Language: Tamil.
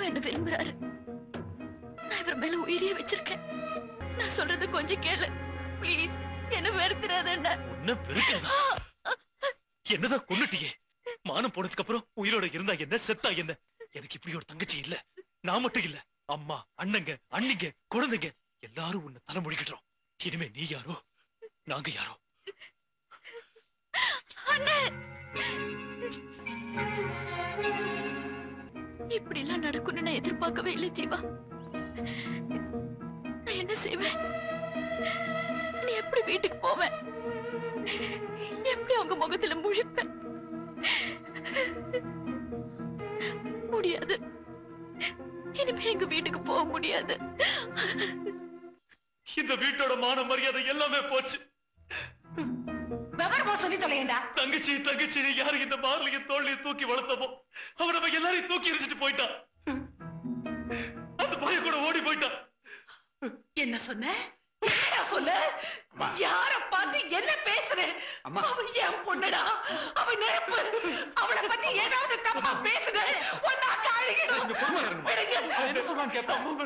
என்ன விரும்புறாரு நான் இவர் மேல உயிரியே வச்சிருக்கேன் நான் சொல்றத கொஞ்சம் கேளு ப்ளீஸ் என்ன வெறுத்துறாதண்ணா உன்ன வெறுக்கிறதா என்னதான் கொன்னுட்டியே மானம் போனதுக்கு அப்புறம் உயிரோட இருந்தா என்ன செத்தா என்ன எனக்கு இப்படி ஒரு தங்கச்சி இல்ல நான் மட்டும் இல்ல அம்மா அண்ணங்க அண்ணிங்க குழந்தைங்க எல்லாரும் உன்னை தலைமொழிக்கிட்டோம் இனிமே நீ யாரோ நாங்க யாரோ இப்படி எல்லாம் நடக்கும்னு நான் எதிர்பார்க்கவே இல்லை ஜீவா நான் என்ன செய்வேன் நீ எப்படி வீட்டுக்கு போவேன் எப்படி அவங்க முகத்துல முழிப்பேன் முடியாது இனிமே எங்க வீட்டுக்கு போக முடியாது இந்த வீட்டோட மான மரியாதை எல்லாமே போச்சு விவரமா சொல்லி தொலையண்டா தங்கச்சி தங்கச்சி யாரு இந்த மார்லையும் தோல்லையும் தூக்கி வளர்த்தமோ அவன் நம்ம எல்லாரையும் தூக்கி எரிஞ்சிட்டு போயிட்டான் அந்த பையன் கூட ஓடி போயிட்டான் என்ன சொன்ன என்னடா சொன்ன யார பார்த்து என்ன பேசுற அம்மா. அவன் என் பொண்ணுடா அவன் நெருப்பு அவளை பத்தி ஏதாவது தப்பா பேசுன உன்னை அக்கா அழுகிடும் சும்மா இருங்கம்மா. விடுங்க என்ன சொல்றான்னு கேட்பான்